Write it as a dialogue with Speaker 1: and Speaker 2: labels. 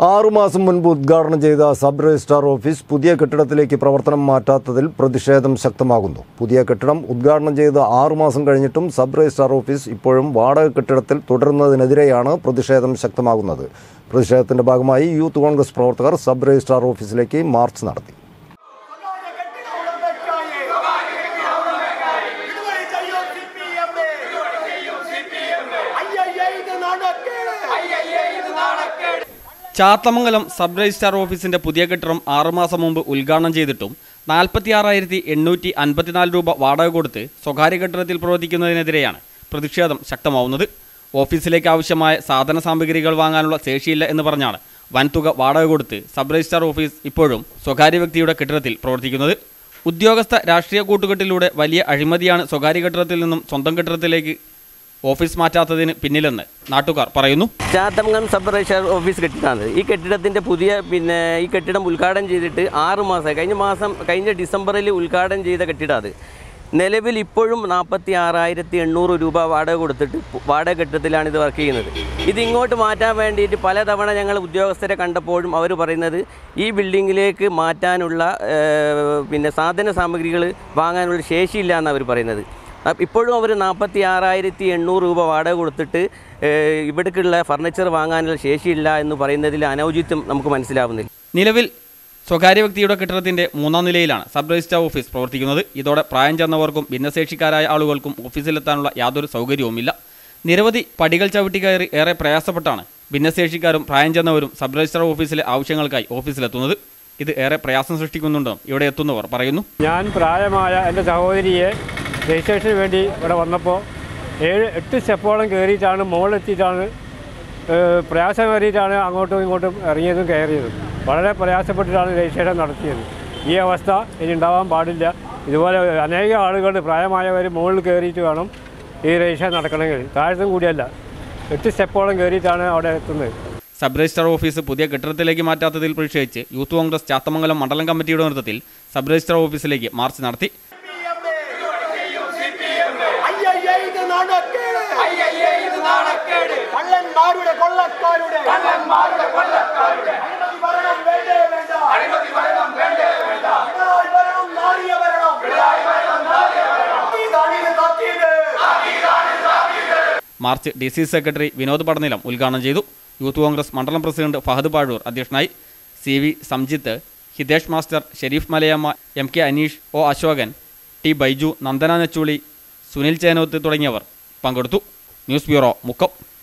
Speaker 1: ആറുമാസം മുൻപ് ഉദ്ഘാടനം ചെയ്ത സബ് രജിസ്ട്രാർ ഓഫീസ് പുതിയ കെട്ടിടത്തിലേക്ക് പ്രവർത്തനം മാറ്റാത്തതിൽ പ്രതിഷേധം ശക്തമാകുന്നു പുതിയ കെട്ടിടം ഉദ്ഘാടനം ചെയ്ത് ആറുമാസം കഴിഞ്ഞിട്ടും സബ് രജിസ്ട്രാർ ഓഫീസ് ഇപ്പോഴും വാടക കെട്ടിടത്തിൽ തുടരുന്നതിനെതിരെയാണ് പ്രതിഷേധം ശക്തമാകുന്നത് പ്രതിഷേധത്തിന്റെ ഭാഗമായി യൂത്ത് കോൺഗ്രസ് പ്രവർത്തകർ സബ് രജിസ്ട്രാർ ഓഫീസിലേക്ക് മാർച്ച് നടത്തി
Speaker 2: ചാത്തമംഗലം സബ് രജിസ്ട്രാർ ഓഫീസിന്റെ പുതിയ കെട്ടിടം ആറുമാസം മുമ്പ് ഉദ്ഘാടനം ചെയ്തിട്ടും നാൽപ്പത്തി ആറായിരത്തി എണ്ണൂറ്റി അൻപത്തിനാല് രൂപ വാടക കൊടുത്ത് സ്വകാര്യ കെട്ടിടത്തിൽ പ്രവർത്തിക്കുന്നതിനെതിരെയാണ് പ്രതിഷേധം ശക്തമാവുന്നത് ഓഫീസിലേക്ക് ആവശ്യമായ സാധന സാമഗ്രികൾ വാങ്ങാനുള്ള ശേഷിയില്ല എന്ന് പറഞ്ഞാണ് വൻതുക വാടക കൊടുത്ത് സബ് രജിസ്ട്രാർ ഓഫീസ് ഇപ്പോഴും സ്വകാര്യ വ്യക്തിയുടെ കെട്ടിടത്തിൽ പ്രവർത്തിക്കുന്നത് ഉദ്യോഗസ്ഥ രാഷ്ട്രീയ കൂട്ടുകെട്ടിലൂടെ വലിയ അഴിമതിയാണ് സ്വകാര്യ കെട്ടിടത്തിൽ നിന്നും സ്വന്തം കെട്ടിടത്തിലേക്ക് ഓഫീസ് മാറ്റാത്തതിന് പിന്നിലെന്ന് നാട്ടുകാർ പറയുന്നു
Speaker 3: ചാത്തമംഗലം സബ് രജിസ്ട്രാർ ഓഫീസ് കെട്ടിടമാണ് ഈ കെട്ടിടത്തിൻ്റെ പുതിയ പിന്നെ ഈ കെട്ടിടം ഉദ്ഘാടനം ചെയ്തിട്ട് ആറ് മാസമായി കഴിഞ്ഞ മാസം കഴിഞ്ഞ ഡിസംബറിൽ ഉദ്ഘാടനം ചെയ്ത കെട്ടിടം അത് നിലവിൽ ഇപ്പോഴും നാൽപ്പത്തി ആറായിരത്തി എണ്ണൂറ് രൂപ വാടക കൊടുത്തിട്ട് പു- വാടക കെട്ടിടത്തിലാണ് ഇത് വർക്ക് ചെയ്യുന്നത് ഇത് ഇങ്ങോട്ട് മാറ്റാൻ വേണ്ടിയിട്ട് പലതവണ ഞങ്ങൾ ഉദ്യോഗസ്ഥരെ കണ്ടപ്പോഴും അവർ പറയുന്നത് ഈ ബിൽഡിങ്ങിലേക്ക് മാറ്റാനുള്ള ഏഹ്, പിന്നെ സാധന സാമഗ്രികൾ വാങ്ങാനുള്ള ശേഷിയില്ല എന്നാണ് അവർ പറയുന്നത് അപ്പ- ഇപ്പോഴും അവർ നാൽപ്പത്തി ആറായിരത്തി എണ്ണൂറ് രൂപ വാടക കൊടുത്തിട്ട് ഏഹ്, ഇവിടേക്കുള്ള ഫർണിച്ചർ വാങ്ങാനുള്ള ശേഷിയില്ല എന്ന് പറയുന്നതിൽ അനൗചിത്യം നമുക്ക് മനസ്സിലാവുന്നില്ല
Speaker 2: നിലവിൽ സ്വകാര്യ വ്യക്തിയുടെ കെട്ടിടത്തിന്റെ മൂന്നാം നിലയിലാണ് സബ് രജിസ്ട്രാർ ഓഫീസ് പ്രവർത്തിക്കുന്നത് ഇതോടെ പ്രായം ചെന്നവർക്കും ഭിന്നശേഷിക്കാരായ ആളുകൾക്കും ഓഫീസിലെത്താനുള്ള യാതൊരു സൗകര്യവുമില്ല നിരവധി പടികൾ ചവിട്ടി കയറി ഏറെ പ്രയാസപ്പെട്ടാണ് ഭിന്നശേഷിക്കാരും പ്രായം ചെന്നവരും സബ് രജിസ്ട്രാർ ഓഫീസിലെ ആവശ്യങ്ങൾക്കായി ഓഫീസിലെത്തുന്നത് ഇത് ഏറെ പ്രയാസം സൃഷ്ടിക്കുന്നുണ്ടെന്നും ഇവിടെ എത്തുന്നവർ പറയുന്നു
Speaker 4: ഞാൻ പ്രായമായ എൻ്റെ സഹോദരിയെ രജിസ്ട്രേഷന് വേണ്ടി ഇവിടെ വന്നപ്പോൾ ഏഴ് എട്ട് സ്റ്റെപ്പോളം കയറിയിട്ടാണ് മുകളിലെത്തിയിട്ടാണ് ഏഹ്, പ്രയാസമേറിയിട്ടാണ് അങ്ങോട്ടും ഇങ്ങോട്ടും ഇറങ്ങിയതും കയറിയതും വളരെ പ്രയാസപ്പെട്ടിട്ടാണ് രജിസ്ട്രേഷൻ നടത്തിയത് ഈ അവസ്ഥ ഇനി ഉണ്ടാവാൻ പാടില്ല ഇതുപോലെ അനേകം ആളുകൾ പ്രായമായവർ മുകളിൽ കയറിയിട്ട് വേണം ഈ രജിസ്ട്രേഷൻ നടക്കണമെങ്കിൽ താഴത്തും കൂടിയല്ല എട്ട് സ്റ്റെപ്പോളം കയറിയിട്ടാണ് അവിടെ എത്തുന്നത്
Speaker 2: സബ് രജിസ്ട്രാർ ഓഫീസ് പുതിയ കെട്ടിടത്തിലേക്ക് മാറ്റാത്തതിൽ പ്രതിഷേധിച്ച് യൂത്ത് കോൺഗ്രസ് ചാത്തമംഗലം മണ്ഡലം കമ്മിറ്റിയുടെ നേതൃത്വത്തിൽ സബ് രജിസ്ട്രാർ ഓഫീസിലേക്ക് മാർച്ച് നടത്തി
Speaker 5: കള്ളന്മാരുടെ കൊള്ളക്കാരുടെ കള്ളന്മാരുടെ കൊള്ളക്കാരുടെ അഴിമതി ഭരണം വേണ്ടേ വേണ്ട അഴിമതി ഭരണം വേണ്ടേ വേണ്ട പിണറായി ഭരണം നാറിയ ഭരണം ഇതാണ് ഇത് കത്തിയത്
Speaker 2: march D C secretary Vinod Padanilam ഉദ്ഘാടനം ചെയ്തു യൂത്ത് കോൺഗ്രസ് മണ്ഡലം പ്രസിഡന്റ് ഫഹദ് പാഴൂർ അധ്യക്ഷനായി C V Samjith Hitesh master Sharif Malayamma M K Aneesh O Ashokan T Baiju Nandana Nechooli Sunil Chenoth തുടങ്ങിയവർ പങ്കെടുത്തു ന്യൂസ് ബ്യൂറോ മുക്കം